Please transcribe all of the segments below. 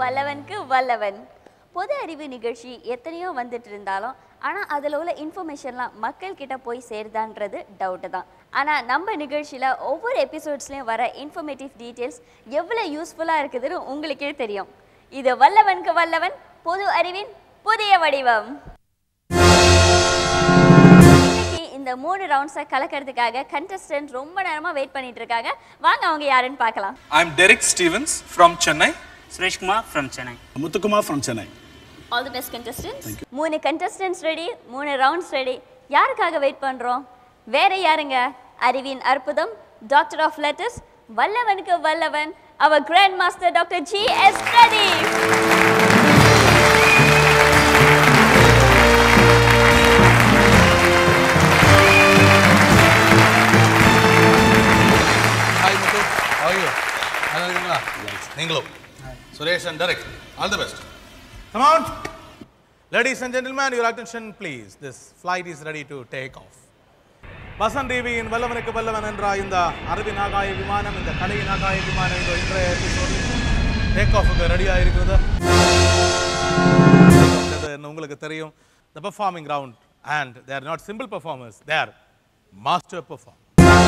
வல்லவனுக்கு வல்லவன் பொது அறிவு நிகழ்ச்சி எத்தனையோ வந்துட்டு இருந்தாலும் ஆனால் அதில் உள்ள இன்ஃபர்மேஷன்லாம் மக்கள் கிட்ட போய் சேருதான்றது டவுட்டு தான் ஆனால் நம்ம நிகழ்ச்சியில் ஒவ்வொரு எபிசோட்ஸ்லையும் வர இன்ஃபர்மேட்டிவ் டீட்டெயில்ஸ் எவ்வளோ யூஸ்ஃபுல்லாக இருக்குதுன்னு உங்களுக்கே தெரியும் இது வல்லவனுக்கு வல்லவன் பொது அறிவின் புதிய வடிவம் இன்னைக்கு இந்த மூணு ரவுண்ட்ஸை கலக்கிறதுக்காக கண்டஸ்டன்ட் ரொம்ப நேரமாக வெயிட் பண்ணிட்டு இருக்காங்க வாங்க அவங்க யாருன்னு பார்க்கலாம் I'm Derek Stevens from Chennai. Suresh Kumar from Chennai Muthukumar from Chennai. All the best contestants மூணு கண்டஸ்டன்ட்ஸ் ரெடி மூணு ரவுண்ட்ஸ் ரெடி யாருக்காக வெயிட் பண்றோம் வேற யாருங்க அறிவின் அற்புதம் டாக்டர் ஆஃப் லெட்டர்ஸ் வல்லவனுக்கு வல்லவன் அவர் grand master doctor G S Pradeep hi Muthu how are you நல்லா இருக்கீங்களா நீங்களும் Suresh and Derek all the best come on ladies and gentlemen your attention please this flight is ready to take off Vasanth டிவியின் வல்லவனுக்கு வல்லவன் என்ற இந்த அரபின் ஆகாய விமானம் இந்த கலையின் ஆகாய விமானம் இந்த இன்றைய எபிசோடில் டேக் ஆஃபுக்கு ரெடியாக இருக்கிறது இது என்ன உங்களுக்கு தெரியும் the performing round and they are not simple performers they are master perform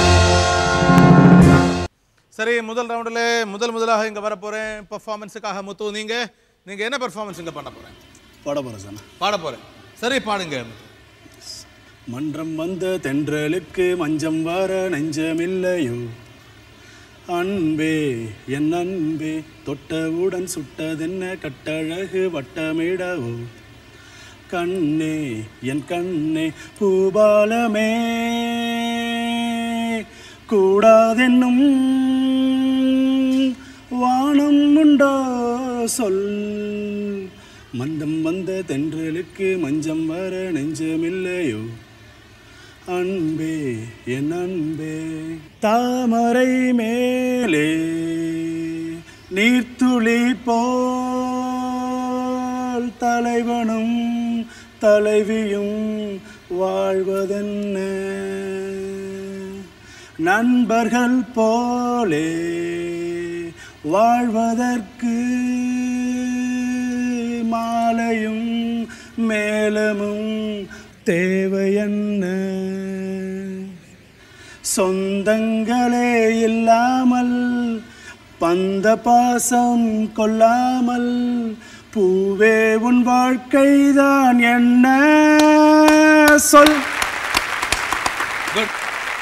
சரி முதல் ரவுண்டில் முதல் முதலாக இங்கே வர போகிறேன் பெர்ஃபார்மன்ஸுக்காக முத்து நீங்கள் நீங்கள் என்ன பெர்ஃபார்மன்ஸ் இங்கே பண்ண போகிறேன் பாட போகிறேன் சார் பாட போகிறேன் சரி பாடுங்க மன்றம் வந்த தென்றலுக்கு மஞ்சம் வர நெஞ்சமில்லையோ அன்பே என் அன்பே தொட்டவுடன் சுட்டதென்ன கட்டழகு வட்டமிடவோ கண்ணே என் கண்ணே பூபாலமே கூடாதென்னும் வானம் உண்டோ சொல் மந்தம் வந்த தென்றலுக்கு மஞ்சம் வர நெஞ்சமில்லையோ அன்பே என் அன்பே தாமரை மேலே நீர்த்துளி போல் தலைவனும் தலைவியும் வாழ்வதென்ன நண்பர்கள் போலே வாழ்வதற்கு மாலையும் மேலமும் தேவையென்ன சொந்தங்களே இல்லாமல் பந்த பாசம் கொள்ளாமல் பூவே உன் வாழ்க்கைதான் என்ன சொல் குட்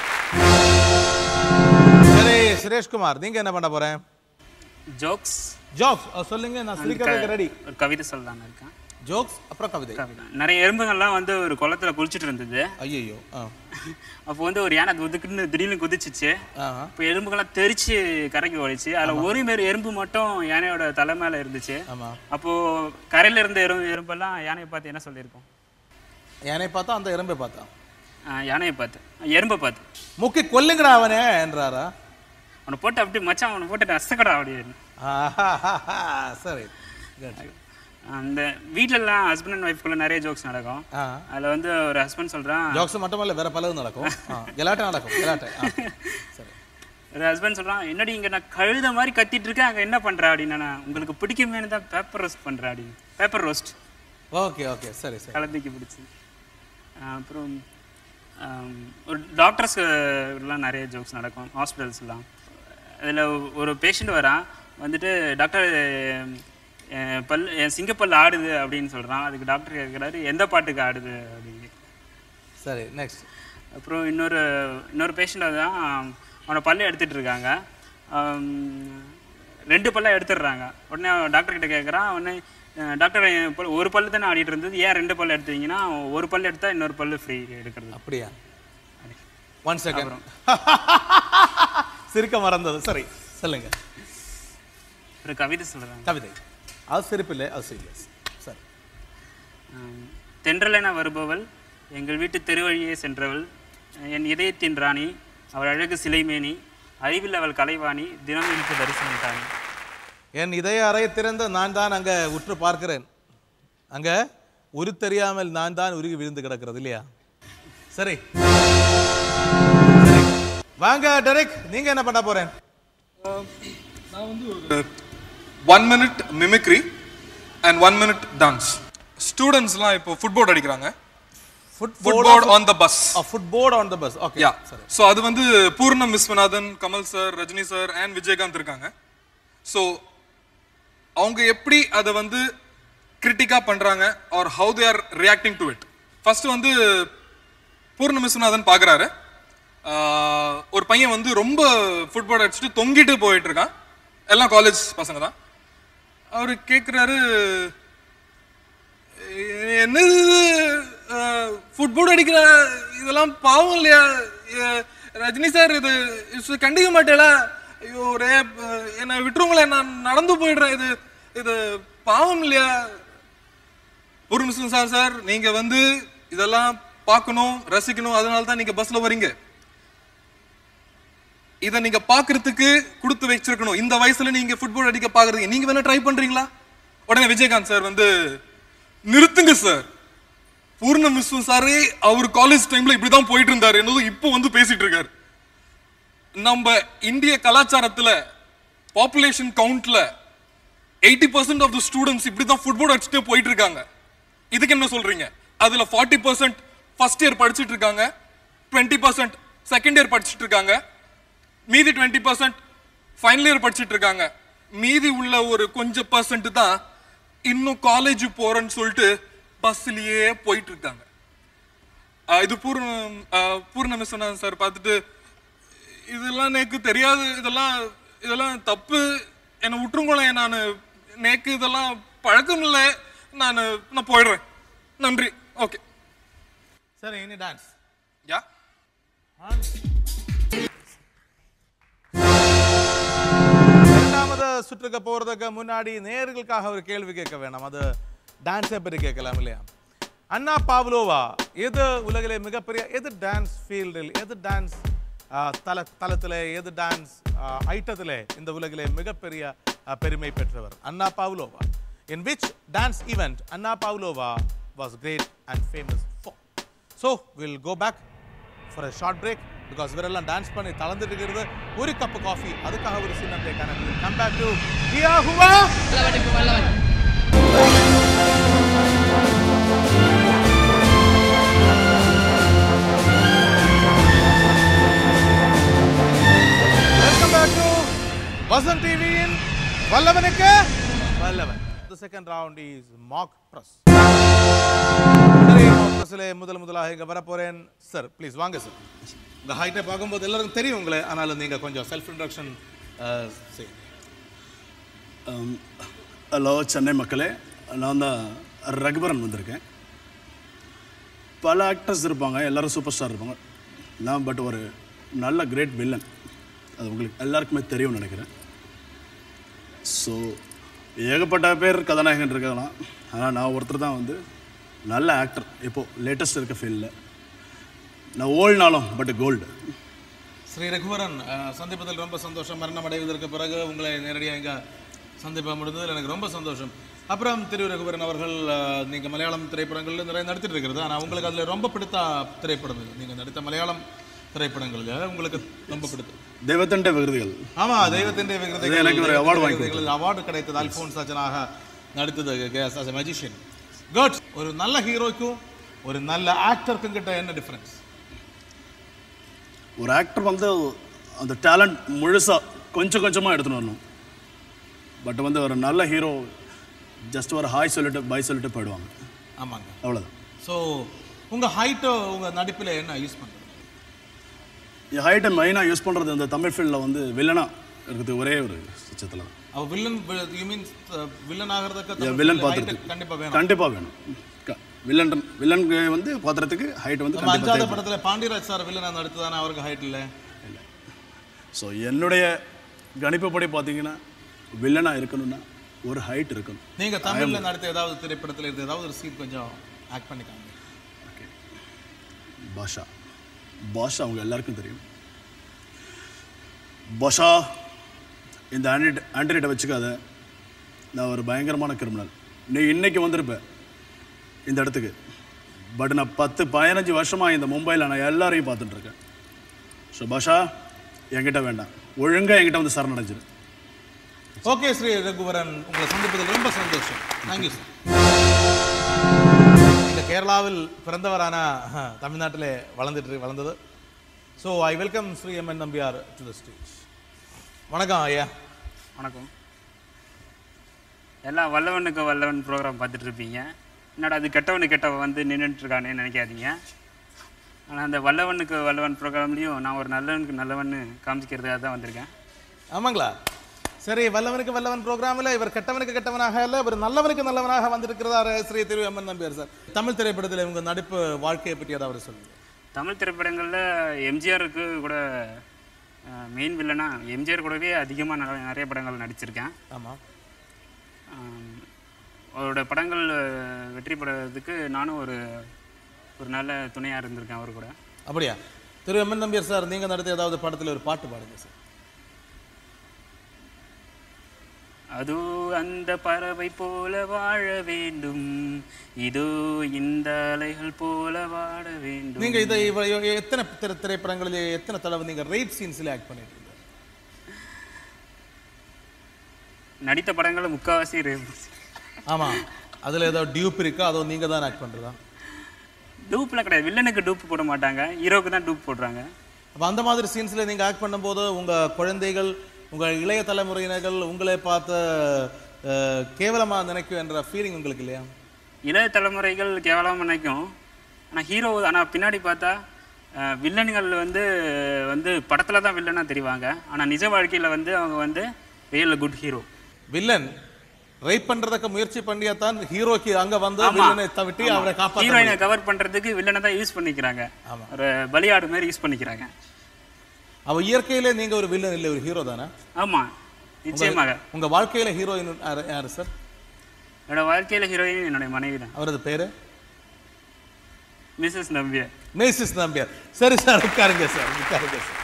சரி சுரேஷ்குமார் நீங்கள் என்ன பண்ண போகிறேன் ஜோக்ஸ் ஜோக்ஸ் சொல்லுங்க நான் சிரிக்கிறதுக்கு ரெடி ஒரு கவிதை சொல்லலாம்னு இருக்கேன் ஜோக்ஸ் அப்புறம் கவிதை கவிதை நிறைய எறும்புகள்லாம் வந்து ஒரு குளத்துல குளிச்சுட்டு இருந்தது ஐயோ ஆ அப்போ வந்து ஒரு யானை ஒதுக்குன்னு திடீர்னு குதிச்சிச்சு ஆஹா. இப்போ எறும்புகள்லாம் தெரிச்சு கரைக்கு ஓடிச்சு அதுல ஒரு மாரி எறும்பு மட்டும் யானையோட தலை மேல இருந்துச்சு ஆமா அப்போ கரையில இருந்த எறும்பு எறும்பெல்லாம் யானையை பார்த்து என்ன சொல்லியிருக்கோம் யானை பார்த்தா அந்த எறும்பை பார்த்தா ஆஹ் யானையை பார்த்து எறும்பை பார்த்து முக்கி கொல்லுங்கடா அவனே என்றாரா அவனை போட்டு அப்படி மச்சான் அவனை போட்டு நஷ்டக்கடா அப்படின்னு ஆஹாஹாஹா. சரி Good. அந்த வீட்டிலலாம் ஹஸ்பண்ட் அண்ட் ஒய்ஃப்குள்ள நிறைய ஜோக்ஸ் நடக்கும் ஆ அதுல வந்து ஒரு ஹஸ்பண்ட் சொல்றான் ஜோக்ஸ் மட்டுமல்ல வேற பலது நடக்கும் ஆ, கெலாட்டை நடக்கும் கெலாட்டை ஆ. சரி ஒரு ஹஸ்பண்ட் சொல்றான் என்னடி இங்க நான் கழுத மாதிரி கத்திட்டு இருக்கேன் அங்க என்ன பண்ற அப்படின்னு நான் உங்களுக்கு பிடிக்குமேனு தான் பேப்பர் ரோஸ்ட் பண்றேன் அப்படின்னு பேப்பர் ரோஸ்ட் ஓகே ஓகே சரி சரி கலந்துக்கு பிடிச்சி அப்புறம் ஆம், ஒரு டாக்டர்ஸ் எல்லாம் நிறைய ஜோக்ஸ் நடக்கும் ஹாஸ்பிட்டல்ஸ்லாம் அதில் ஒரு பேஷண்ட் வரான் வந்துட்டு டாக்டர் என் பல் என் சிங்கப்பல் ஆடுது அப்படின்னு சொல்கிறான் அதுக்கு டாக்டர் கேட்குறாரு எந்த பாட்டுக்கு ஆடுது அப்படின்னு சரி நெக்ஸ்ட் அப்புறம் இன்னொரு இன்னொரு பேஷண்ட் தான் அவனை பல்ல எடுத்துட்டு இருக்காங்க ஆம், ரெண்டு பல்ல எடுத்துடுறாங்க உடனே டாக்டர் கிட்ட கேட்குறான் உடனே அஹ், டாக்டர் என் பல் ஒரு பல்லு தானே ஆடிட்டு இருந்தது ஏன் ரெண்டு பல்லு எடுத்தீங்கன்னா ஒரு பல்லு எடுத்தா இன்னொரு பல்லு ஃப்ரீ எடுக்கிறது அப்படியா ஒன் செகண்ட் சிரிக்க மறந்தது சரி சொல்லுங்க ஒரு கவிதை சொல்கிறாங்க கவிதை அது சிரிப்பில்லை அது சீரியஸ் சரி தென்றலென வருபவள் எங்கள் வீட்டு தெருவழியே சென்றவள் என் இதயத்தின் ராணி அவள் அழகு சிலைமேனி அறிவில் அவள் கலைவாணி தினம் எனக்கு தரிசனம் தானி என் இதய அறைய திறந்து நான் தான் அங்க உற்று பார்க்கிறேன் அங்க உரு தெரியாமல் நான் தான் உருகி விழுந்து கிடக்கிறது இல்லையா சரி சரி. வாங்க டெரெக் நீங்க என்ன பண்ண போறேன் நான் வந்து ஒரு one minute mimicry and one minute dance ஸ்டூடெண்ட்ஸ்லாம் இப்போ ஃபுட்போர்ட் அடிக்கிறாங்க footboard on the bus A footboard on the bus. Okay. Yeah so அது வந்து Poornam Viswanathan Kamal sir Rajini sir and Vijayakanth இருக்காங்க ஸோ அவங்க எப்படி அதை வந்து கிரிட்டிக்கா பண்றாங்க or how they are reacting to it first வந்து பூர்ணம் விஸ்வநாதன் பார்க்குறாரு ஒரு பையன் வந்து ரொம்ப ஃபுட்பால் அடிச்சுட்டு தொங்கிட்டு போயிட்டு இருக்கான் எல்லாம் காலேஜ் பசங்க தான் அவர் கேட்குறாரு என்னது ஃபுட்பால் அடிக்கிற இதெல்லாம் பாவம் இல்லையா எ- ரஜினி சார் இது இது கண்டிக்க மாட்டேல ஐயோ ரே என்னை விட்டுருங்களேன் நான் நடந்து போயிடுறேன் இது இது பாவம் இல்லையா ஒரு நிமிஷம் சார் சார் நீங்க வந்து இதெல்லாம் பார்க்கணும் ரசிக்கணும் அதனால தான் நீங்க பஸ்ல வரீங்க இதை நீங்க பாக்குறதுக்கு கொடுத்து வச்சிருக்கணும் இந்த வயசுல நீங்க ஃபுட்பால் அடிக்க பாக்குறீங்க நீங்க வேணா ட்ரை பண்றீங்களா உடனே விஜயகாந்த் சார் வந்து நிறுத்துங்க சார் பூர்ண விஸ்வம் சாரே அவர் காலேஜ் டைம்ல இப்படிதான் போயிட்டு இருந்தாரு என்னதும் இப்போ வந்து பேசிட்டு இருக்காரு நம்ம இந்திய கலாச்சாரத்துல பாப்புலேஷன் கவுண்ட்ல eighty percent of the students இப்படி தான் ஃபுட்பால் அடிச்சுட்டே போயிட்டு இருக்காங்க இதுக்கு என்ன சொல்றீங்க அதுல ஃபார்ட்டி பர்சன்ட் ஃபர்ஸ்ட் இயர் படிச்சுட்டு இருக்காங்க டுவெண்ட்டி பர்சன்ட் செகண்ட் இயர் படிச்சுட்டு இருக்காங்க மீதி டுவெண்ட்டி பர்சன்ட் ஃபைனல் இயர் படிச்சுட்டு இருக்காங்க மீதி உள்ள ஒரு கொஞ்சம் பர்சன்ட் தான் இன்னும் காலேஜ் போறேன்னு சொல்லிட்டு பஸ்லயே போயிட்டு இருக்காங்க ஆஹ் இது பூர்ணம் ஆஹ் பூர்ண விஸ்வநாதன் சார் பார்த்துட்டு இதெல்லாம் எனக்கு தெரியாது இதெல்லாம் இதெல்லாம் தப்பு என்னை விட்டுருங்களேன் நான் நேக்கு இதெல்லாம் பழக்கம் இல்லை நான் நான் போயிடுறேன் நன்றி okay Sir, any dance? Yeah இரண்டாவது சுற்றுக்கு போறதுக்கு முன்னாடி நேர்களுக்காக ஒரு கேள்வி கேட்க வேணாம் அது டான்ஸை பற்றி கேட்கலாம் இல்லையா அண்ணா பாவ்லோவா எது உலகிலே மிகப்பெரிய எது டான்ஸ் ஃபீல்டில் எது டான்ஸ் தல தளத்தில் எது டான்ஸ் ஐட்டத்தில் இந்த உலகிலே மிகப்பெரிய ஆ, பெருமை பெற்றவர் Anna Pavlova in which dance event Anna Pavlova was great and famous for so will go back for a short break because இவரெல்லாம் டான்ஸ் பண்ணி தளர்ந்துட்டு இருக்கிறது ஒரு கப் காஃபி அதுக்காக ஒரு சின்ன பிரேக் ஆனால் கம் பேக் டு ஹியா ஹுவா வெல்கம் பேக் டு வசன் டிவியின் வல்லவனுக்கு வல்லவன் the second round is mock press சரி மாக் பிரஸ்ல முதல் முதலாக இங்க வர போறேன் சார் ப்ளீஸ் வாங்க சார் இந்த ஹைட்டை பார்க்கும்போது எல்லாருக்கும் தெரியும் உங்களை ஆனாலும் நீங்க கொஞ்சம் செல்ஃப் இன்ட்ரடக்ஷன் செய்யுங்க ஹலோ சென்னை மக்களே நான் தான் ரகுபரன் வந்திருக்கேன் பல ஆக்டர்ஸ் இருப்பாங்க எல்லாரும் சூப்பர் ஸ்டார் இருப்பாங்க நான் பட் ஒரு நல்ல கிரேட் வில்லன் அது உங்களுக்கு எல்லாருக்குமே தெரியும்னு நினைக்கிறேன் ஸோ ஏகப்பட்ட பேர் கதாநாயகன் இருக்கலாம் ஆனால் நான் ஒருத்தர் தான் வந்து நல்ல ஆக்டர் இப்போது லேட்டஸ்ட் இருக்க ஃபீல்டில் நான் ஓல்னாலும் பட் கோல்டு ஸ்ரீ ரகுவரன் அஹ், சந்திப்பதில் ரொம்ப சந்தோஷம் மரணம் அடைவதற்கு பிறகு உங்களை நேரடியாக இங்கே சந்திப்ப முடிந்ததில் எனக்கு ரொம்ப சந்தோஷம் அப்புறம் திரு ரகுவரன் அவர்கள் அஹ், நீங்க மலையாளம் திரைப்படங்கள்ல நிறைய நடித்துட்டு இருக்கிறது ஆனால் உங்களுக்கு அதுல ரொம்ப பிடித்த திரைப்படம் இது நீங்க நடித்த மலையாளம் திரைப்படங்கள்ல உங்களுக்கு ரொம்ப பிடித்தது தெய்வத்தண்ட விருதுகள் ஆமா தெய்வத்தின் அது எனக்கு ஒரு award வாங்கி அவார்டு கிடைத்தது அல்போன்ஸ் சஜனாக நடித்தது மெஜிஷியன் குட் ஒரு நல்ல ஹீரோக்கும் ஒரு நல்ல ஆக்டருக்கும் கிட்ட என்ன டிஃபரன்ஸ் ஒரு ஆக்டர் வந்து அந்த டேலண்ட் முழுசாக கொஞ்சம் கொஞ்சமாக எடுத்துன்னு வரணும் பட் வந்து ஒரு நல்ல ஹீரோ ஜஸ்ட் ஒரு ஹாய் சொல்லிட்டு பை சொல்லிட்டு போயிடுவாங்க ஆமாங்க அவ்வளோதான் ஸோ உங்க ஹைட்டோ உங்க நடிப்புல என்ன யூஸ் பண்றது என் ஹைட்டை மெயினாக யூஸ் பண்ணுறது இந்த தமிழ் ஃபீல்டில் வந்து வில்லனாக இருக்குது ஒரே ஒரு பட்சத்தில் தான் அவ வில்லன் யூ மீன் வில்லன் ஆகிறதுக்கு வில்லன் height பாத்திரத்துக்கு கண்டிப்பா வேணும் கண்டிப்பாக வேணும் க- வில்லன் வில்லனுக்கு வந்து பாத்திரத்துக்கு ஹைட் வந்து நம்ம கண்டிப்பாக அஞ்சாவது படத்துல பாண்டியராஜ் சார் வில்லனா நடித்ததானே அவருக்கு ஹைட் இல்ல ஸோ என்னுடைய கணிப்புப்படி பார்த்தீங்கன்னா வில்லனாக இருக்கணும்னா ஒரு ஹைட் இருக்கணும் நீங்க தமிழ்ல நடித்த ஏதாவது திரைப்படத்துல இருந்து ஏதாவது ஒரு சீன் கொஞ்சம் ஆக்ட் பண்ணிக்காங்க பாஷா பாஷா அவங்க எல்லாருக்கும் தெரியும் பாஷா இந்த ஆண்ட்ராய்ட் ஆண்ட்ராய்டை வச்சுக்காத நான் ஒரு பயங்கரமான கிரிமினல் நீ இன்னைக்கு வந்திருப்ப இந்த இடத்துக்கு பட் நான் பத்து பதினஞ்சு வருஷமாக இந்த மும்பையில் நான் எல்லாரையும் பார்த்துட்டு இருக்கேன் ஸோ பாஷா என்கிட்ட வேண்டாம் ஒழுங்காக என்கிட்ட வந்து சரணடைஞ்சிரு ஓகே ஸ்ரீ ரகுவரன் உங்களை சந்திப்பதில் ரொம்ப சந்தோஷம் தேங்க்யூ சார் இந்த கேரளாவில் பிறந்தவரான அஹ், தமிழ்நாட்டிலே வளர்ந்துட்டு வளர்ந்தது so I welcome Shri M N Nambiar to the stage வணக்கம் ஐயா வணக்கம் எல்லாம் வல்லவனுக்கு வல்லவன் ப்ரோக்ராம் பார்த்துட்டு இருப்பீங்க என்னடா அது கெட்டவனு கெட்டவன் வந்து நின்றுட்டு இருக்கானேன்னு நினைக்காதீங்க ஆனால் அந்த வல்லவனுக்கு வல்லவன் ப்ரோக்ராம்லேயும் நான் ஒரு நல்லவனுக்கு நல்லவன்னு காமிச்சிக்கிறதுக்காக தான் வந்திருக்கேன் ஆமாங்களா சரி வல்லவனுக்கு வல்லவன் ப்ரோக்ராமில் இவர் கெட்டவனுக்கு கெட்டவனாக இல்லை இவர் நல்லவனுக்கு நல்லவனாக வந்திருக்கிறார் Shri Thiru M N Nambiar sir Tamil திரைப்படத்தில் இவங்க நடிப்பு வாழ்க்கையை பற்றி ஏதாவது சொல்லுங்க தமிழ் திரைப்படங்களில் எம்ஜிஆருக்கு கூட மெயின் வில்லனா எம்ஜிஆர் கூடவே அதிகமாக நிறைய நிறைய படங்கள் நடிச்சிருக்கேன் ஆமாம் ஆம், அவரோட படங்கள் அஹ், வெற்றி பெறதுக்கு நானும் ஒரு ஒரு நல்ல துணையாக இருந்திருக்கேன் அவர் கூட அப்படியா Thiru M N Nambiar sir நீங்கள் நடத்திய ஏதாவது படத்தில் ஒரு பாட்டு பாடுங்க சார் அதோ அந்த பறவை போல வாழ வேண்டும் இதோ இந்த அலைகள் போல வாழ வேண்டும் நீங்க இதை இவ- இவ- எத்தனை திரை திரைப்படங்களில் எத்தனை தடவை நீங்க ரேப் சீன்ஸ்ல ஆக்ட் பண்ணிருக்கீங்க நடித்த படங்களை முக்காவாசி rape. ஆமா அதுல ஏதாவது டியூப் இருக்கா அதோ நீங்க தான் ஆக்ட் பண்றதா டூப்லாம் கிடையாது வில்லனுக்கு டூப் போட மாட்டாங்க ஹீரோக்கு தான் டூப் போடுறாங்க அப்ப அந்த மாதிரி சீன்ஸ்ல நீங்க ஆக்ட் பண்ணும்போது உங்க குழந்தைகள் உங்க இளைய தலைமுறையினர்கள் உங்களை பார்த்த அஹ், கேவலமா நினைக்கும் என்ற ஃபீலிங் உங்களுக்கு இல்லையா இளைய தலைமுறைகள் கேவலமாக நினைக்கும் ஆனால் ஹீரோ ஆனால் பின்னாடி பார்த்தா அஹ், வில்லன்கள் வந்து வந்து படத்தில் தான் வில்லனாக தெரிவாங்க ஆனால் நிஜ வாழ்க்கையில் வந்து அவங்க வந்து real good hero villain rape பண்றதுக்கு முயற்சி பண்ணியாதான் ஹீரோக்கு அங்க வந்து ஆமா. வில்லனை தவிட்டி அவரை காப்பாற்ற ஹீரோயினை கவர் பண்றதுக்கு வில்லனை தான் யூஸ் பண்ணிக்கிறாங்க ஒரு பலியாடு மாதிரி யூஸ் பண்ணிக்கிறாங்க அவ இயற்கையிலே நீங்க ஒரு வில்லன் இல்லை ஒரு ஹீரோ தானே ஆமா நிச்சயமாக உங்க வாழ்க்கையில ஹீரோயின் யாரு சார் என்னோட வாழ்க்கையில ஹீரோயின் என்னுடைய மனைவி தான் அவரது பேரு மிஸ்ஸஸ் நம்பிய மேசிஸ் நம்பியார் சரி சார் உட்காருங்க சார் உட்காருங்க சார்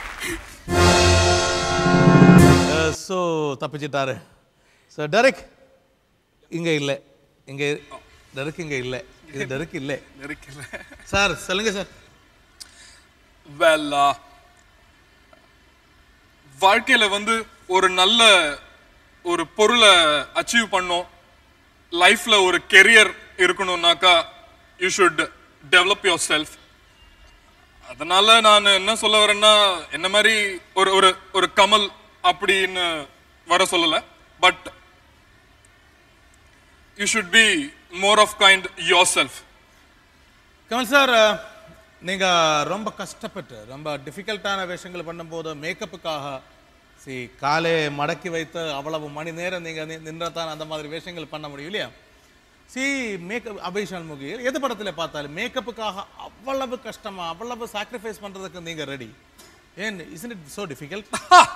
ஸோ தப்பிச்சிட்டாரு சார் டெரிக் இங்க இல்லை இங்க டெரிக் இங்க இல்லை இது டெரிக் இல்லை இருக்குல்ல சார் சொல்லுங்க சார் வெல் வாழ்க்கையில வந்து ஒரு நல்ல ஒரு பொருளை அச்சீவ் பண்ணோம் லைஃப்ல ஒரு கெரியர் இருக்கணும்னாக்கா you should develop yourself அதனால நான் என்ன சொல்ல வரேன்னா என்ன மாதிரி ஒரு ஒரு ஒரு கமல் அப்படின்னு வர சொல்லல but you should be more of kind yourself Kamal sir நீங்க ரொம்ப கஷ்டப்பட்டு ரொம்ப டிஃபிகல்ட்டான விஷயங்கள் பண்ணும்போது மேக்கப்புக்காக சி காலை மடக்கி வைத்து அவ்வளவு மணி நேரம் நீங்க நின்றதான் அந்த மாதிரி விஷயங்கள் பண்ண முடியும் இல்லையா சி மேக்கப் அபிஷான் முகில் எது படத்துல பார்த்தாலும் மேக்கப்புக்காக அவ்வளவு கஷ்டமா அவ்வளவு சாக்ரிஃபைஸ் பண்றதுக்கு நீங்க ரெடி ஏன் is it so difficult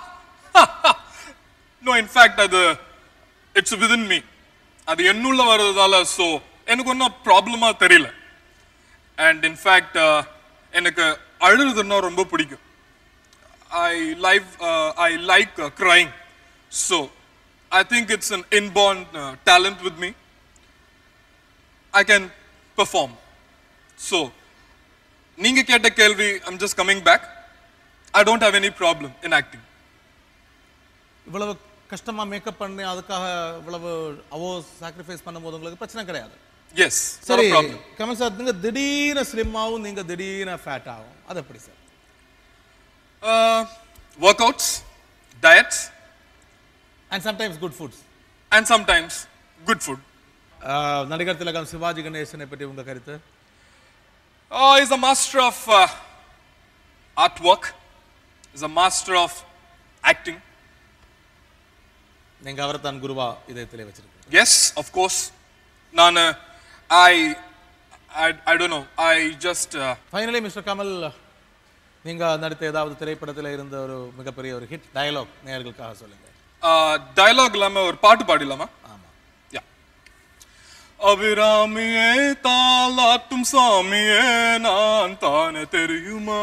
no in fact அது இட்ஸ் விதின் மீ அது என்னுள்ள வர்றதால ஸோ எனக்கு ஒன்றும் ப்ராப்ளமா தெரியல அண்ட் இன்ஃபேக்ட் எனக்கு அழுதுன்னா ரொம்ப பிடிக்கும் I live I like crying so I think it's an inborn talent with me I can perform so நீங்க கேட்ட கேள்வி I'm just coming back I don't have any problem in acting இவ்வளவு கஷ்டமா makeup பண்ணி அதுக்காக இவ்வளவு அவோ சாக்ரிஃபைஸ் பண்ணும்போது உங்களுக்கு பிரச்சனை கிடையாது எஸ் சரி ப்ராப்ளம் கமல் சார் நீங்க திடீர்னு ஸ்லிம் ஆகும் நீங்க திடீர்னு ஃபேட் ஆகும் அது எப்படி sir Uh, workouts, diets, and sometimes good foods and sometimes good food. நடிகர் திலகம் சிவாஜி கணேசனை பற்றி உங்க கருத்து Uh, he's a master of uh, artwork. He's a master of acting. நீங்க அவரை தான் குருவா இதயத்திலே வச்சிருக்கீங்க Yes, of course. Nana, I, I, I don't know. I just. Uh, finally mister Kamal நீங்க நடித்த ஏதாவது திரைப்படத்தில் இருந்த ஒரு மிகப்பெரிய ஒரு ஹிட் டயலாக் நேயர்களுக்காக சொல்லுங்க uh, dialogue இல்லாம ஒரு பாட்டு பாடிடலாமா ஆமா Yeah. அபிராமியே தாலாட்டும் சாமியே நான் தானே தெரியுமா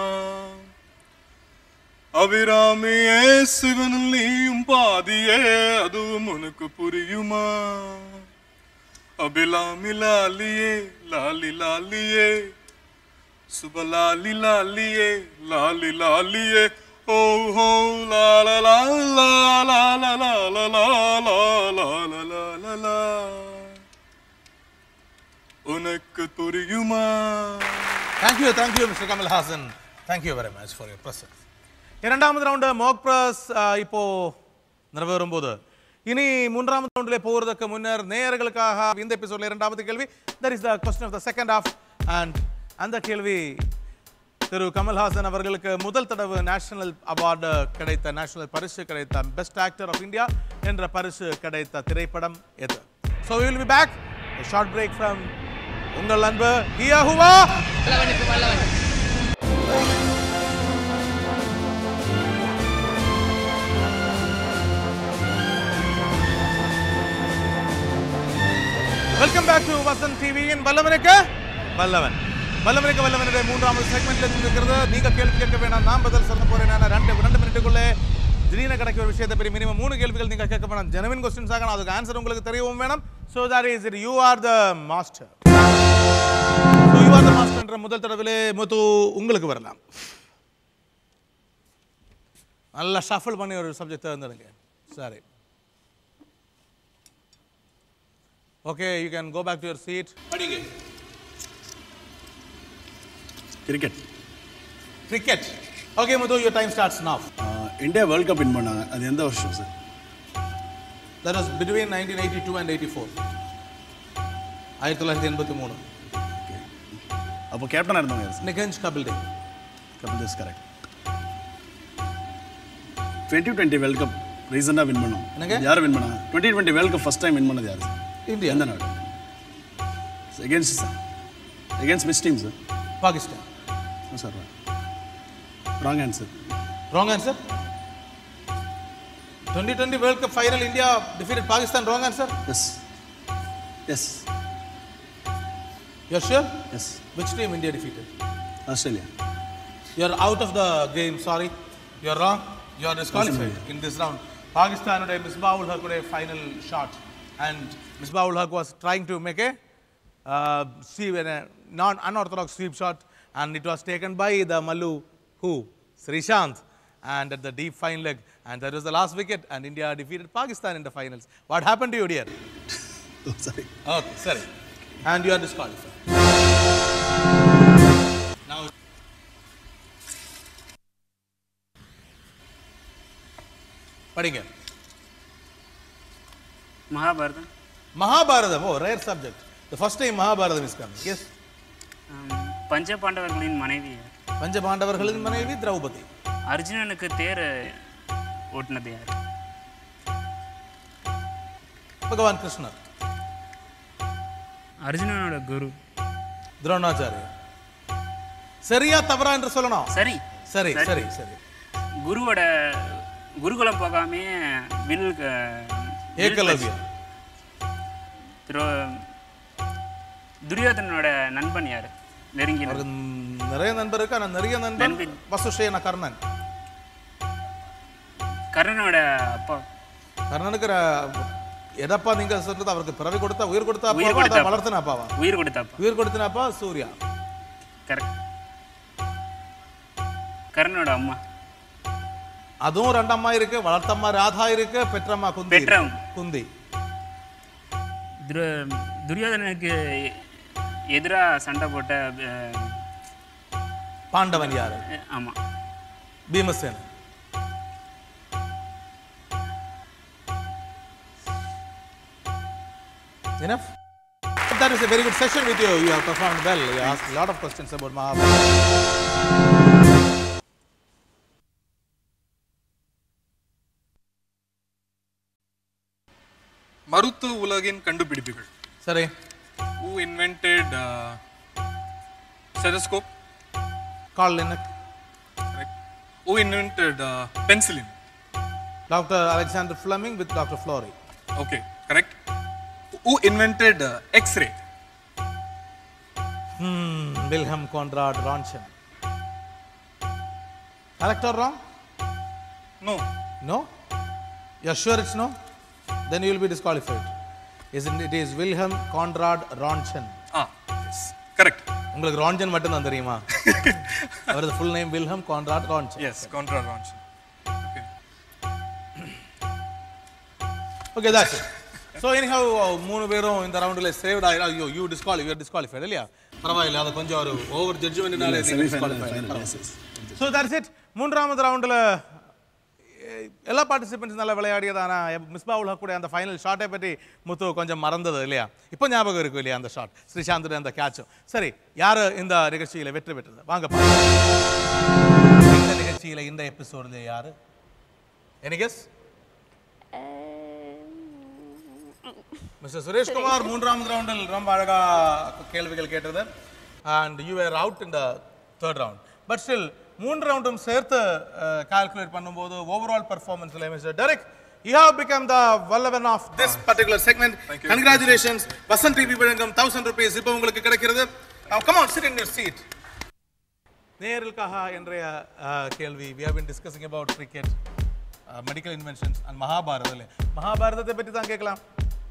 அபிராமியே சிவனில் நீயும் பாதியே அதுவும் உனக்கு புரியுமா அபிலாமி லாலியே லாலி லாலியே சுபலாலி லாலியே லாலி லாலியே ஓ ஹோ லா லா லா லா லா லா லா லா லா பார்க்க தெரியுமா Thank you, thank you, Mr. Kamal Hassan. Thank you very much for your presence. இரண்டாவது ரவுண்டு மோக் பிரஸ் இப்போ நிறைவேறும் போது இனி மூன்றாவது ரவுண்டிலே போகிறதுக்கு முன்னர் நேயர்களுக்காக இந்த எபிசோட்ல இரண்டாவது கேள்வி that is the question of the second half and அந்த கேள்வி திரு கமல்ஹாசன் அவர்களுக்கு முதல் தடவை நேஷனல் அவார்டு கிடைத்த நேஷனல் பரிசு கிடைத்த பெஸ்ட் ஆக்டர் ஆஃப் இந்தியா என்ற பரிசு கிடைத்த திரைப்படம் எது so will be back short break from உங்கள் அன்பு ஹியா ஹுவா வெல்கம் பேக் டு வசந்த் டிவியின் வல்லவனுக்கு வல்லவன் வல்லவனுக்கு வல்லவனுடைய மூன்றாவது செக்மெண்ட்ல இருக்கிறது நீங்க கேள்வி கேட்க வேணாம் நான் பதில் சொல்ல போறேன் நான் ரெண்டு ரெண்டு மினிட்டுக்குள்ளே திடீர்னு கிடைக்கிற ஒரு விஷயத்தை பெரிய மினிமம் மூணு கேள்விகள் நீங்க கேட்க வேணாம் ஜெனவின் கொஸ்டின்ஸ் ஆகணும் அதுக்கு ஆன்சர் உங்களுக்கு தெரியவும் வேணும் so that is it you are the master you are the மாஸ்டர்ன்ற முதல் தடவிலே முத்து உங்களுக்கு வரலாம் நல்லா ஷஃபிள் பண்ணி ஒரு சப்ஜெக்ட் இருந்துடுங்க சரி okay you can go back to your seat படிங்க cricket cricket okay Muthu your time starts now India world cup win பண்ணாங்க அது எந்த வருஷம் sir that was between nineteen eighty two and eighty four ஆயிரத்தி தொள்ளாயிரத்தி எண்பத்தி மூணு அப்போ கேப்டனாக இருந்தவங்க யார் சார் நிகஞ்ச் Kapil Dev Kapil Dev correct twenty twenty world cup ரீசெண்டாக வின் பண்ணோம் என்னங்க? யார் வின் பண்ணாங்க twenty twenty world cup first time win பண்ணது யார் சார் இந்தியா எந்த நாடு against sir against miss team sir Pakistan sir wrong answer wrong answer twenty twenty world cup final India defeated Pakistan wrong answer yes yes you're sure yes which team India defeated Australia You're out of the game, sorry. You're wrong. You're disqualified in this round. Pakistan today, Misbah ul Haq today final shot. And Misbah ul Haq was trying to make a uh, sweep, a non unorthodox sweep shot. And it was taken by the Malu, who? Srishant. And at the deep fine leg. And that was the last wicket. And India defeated Pakistan in the finals. What happened to you, dear? Sorry Okay, sorry. And you are disqualified. Now, படிங்க Mahabharata Mahabharata oh rare subject the first time Mahabharata is come yes ஆம், பஞ்ச பாண்டவர்களின் மனைவி யார்? பஞ்ச பாண்டவர்களின் மனைவி திரௌபதி அர்ஜுனனுக்கு தேர் ஓட்டுனது யார் பகவான் கிருஷ்ணர் அர்ஜுனனோட குரு துரோணாச்சாரியா சரியா தவறா என்று சொல்லணும் சரி சரி சரி சரி குருவோட குருகுலம் போகாமே வில் க- வில் ஏகலவ்யா திரு துரியோதனனோட நண்பன் யாரு நெருங்கின அவருக்கு நிறைய நண்பர் இருக்கு ஆனா நிறைய நண்பன் நண்பன். வசுஷேன கர்ணன் கர்ணனோட அப்பா கர்ணனுக்கு ர- எதப்பா நீங்க சொல்றது அவருக்கு பிறவி கொடுத்தா உயிர் கொடுத்தா உயிர் அப்பாவா கொடுத்த அதை அப்பா. வளர்த்தின அப்பாவா உயிர் கொடுத்த அப்பா உயிர் கொடுத்தின அப்பா சூர்யா கரெக்ட் கர்ணனோட அம்மா அதுவும் ரெண்டு அம்மா இருக்கு வளர்த்தம்மா ராதா இருக்கு பெற்றம்மா குந்தி இருக்கு. பெற்றம். குந்தி துரு துரியோதனனுக்கு எதிரா சண்டை போட்ட அஹ், பாண்டவன் யாரு ஆமா பீமசேனன் Enough? That is a very good session with you. You have performed well. You asked a lot of questions about Mahabharata. மருத்துவ உலகின் கண்டுபிடிப்புகள் சரி who invented uh, stethoscope Carl Laennec correct who invented uh, penicillin doctor Alexander Fleming with doctor Florey okay correct who invented uh, x-ray Wilhelm Conrad Roentgen correct or wrong no No? You're sure it's no? Then you will be disqualified. Isn't it is Wilhelm Conrad Röntgen. ah yes correct உங்களுக்கு Roentgen மட்டும் தான் தெரியுமா அவரது full name Wilhelm Conrad Roentgen yes contra Ronson okay okay that's it so anyhow மூணு பேரும் இந்த ரவுண்டில் saved ஆயிரும் ஐயோ யூ டிஸ்குவாலி யூ டிஸ்குவாலிஃபைட் இல்லையா பரவாயில்ல அது கொஞ்சம் ஒரு ஓவர் ஜட்ஜ்மெண்ட்னால ஸோ தட்ஸ் இட் மூன்றாவது ரவுண்டில் எல்லா பார்ட்டிசிபெண்ட்ஸ் நல்லா விளையாடியதான மிஸ்பாவுல் கூட அந்த ஃபைனல் ஷாட்டை பற்றி முத்து கொஞ்சம் மறந்தது இல்லையா இப்போ ஞாபகம் இருக்கும் இல்லையா அந்த ஷாட் ஸ்ரீசாந்தோட அந்த கேட்சும் சரி யார் இந்த நிகழ்ச்சியில் வெற்றி பெற்றது வாங்க பார்க்கலாம். இந்த நிகழ்ச்சியில் இந்த எபிசோடில் யார் எனி கெஸ் மிஸ்டர் சுரேஷ்குமார் மூன்றாவது ரவுண்டில் ரொம்ப அழகா கேள்விகள் கேட்டது and you were out in the third round but still மூன்று ரவுண்டும் சேர்த்து கால்குலேட் பண்ணும்போது ஓவரால் பர்ஃபார்மன்ஸ்ல mister Derrick you have become the Vallavan of this particular segment congratulations Vasanth TV வழங்கும் தௌசண்ட் ருபீஸ் இப்போ உங்களுக்கு கிடைக்கிறது come on sit in your seat நேயர்களுக்காக இன்றைய அஹ், கேள்வி we have been discussing about cricket medical inventions and Mahabharata இல்லை மகாபாரதத்தை பற்றி தான் கேட்கலாம்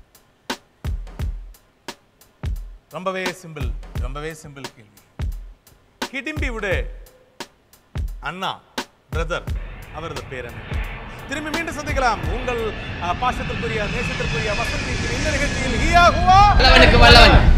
ரொம்பவே சிம்பிள் ரொம்பவே சிம்பிள் கேள்வி கிடிம்பி விடு அண்ணா பிரதர் அவரது பேர் என்ன திரும்பி மீண்டும் சந்திக்கலாம் உங்கள் அஹ், பாசத்திற்குரிய நேசத்திற்குரிய வசந்தி இந்த நிகழ்ச்சியில் ஹியா ஹுவா வல்லவனுக்கு வல்லவன்